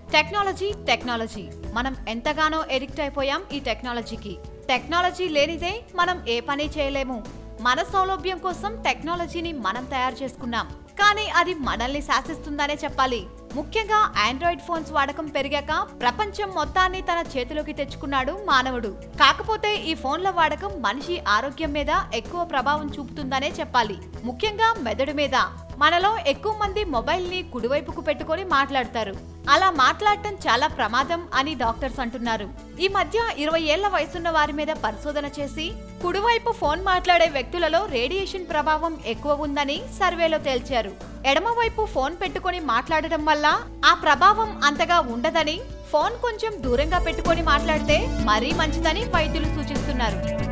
technology technology మనం ఎంతగానో addict అయిపోయాం ఈ టెక్నాలజీకి టెక్నాలజీ లేనిదే మనం ఏ పని చేయలేము మన సౌలభ్యం కోసం టెక్నాలజీని మనం తయారు చేసుకున్నాం కానీ అది మనల్ని శాసిస్తుందనే చెప్పాలి ముఖ్యంగా ఆండ్రాయిడ్ ఫోన్స్ వాడకం పెరిగాక ప్రపంచం మొత్తాన్ని తన చేతిలోకి తెచ్చుకున్నాడు మానవుడు కాకపోతే ఈ ఫోన్ల వాడకం మనిషి ఆరోగ్యం మీద ఎక్కువ ప్రభావం చూపుతుందనే చెప్పాలి ముఖ్యంగా మెదడు మీద మనలో ఎక్కువ మంది మొబైల్ ని కుడివైపుకు పెట్టుకొని మాట్లాడతారు అలా మాట్లాడటం చాలా ప్రమాదం అని డాక్టర్స్ అంటున్నారు ఈ మధ్య ఇరవై ఏళ్ల వయసున్న వారి మీద పరిశోధన చేసి కుడివైపు ఫోన్ మాట్లాడే వ్యక్తులలో రేడియేషన్ ప్రభావం ఎక్కువ ఉందని సర్వేలో తేల్చారు ఎడమవైపు ఫోన్ పెట్టుకొని మాట్లాడటం వల్ల ఆ ప్రభావం అంతగా ఉండదని ఫోన్ కొంచెం దూరంగా పెట్టుకొని మాట్లాడితే మరీ మంచిదని వైద్యులు సూచిస్తున్నారు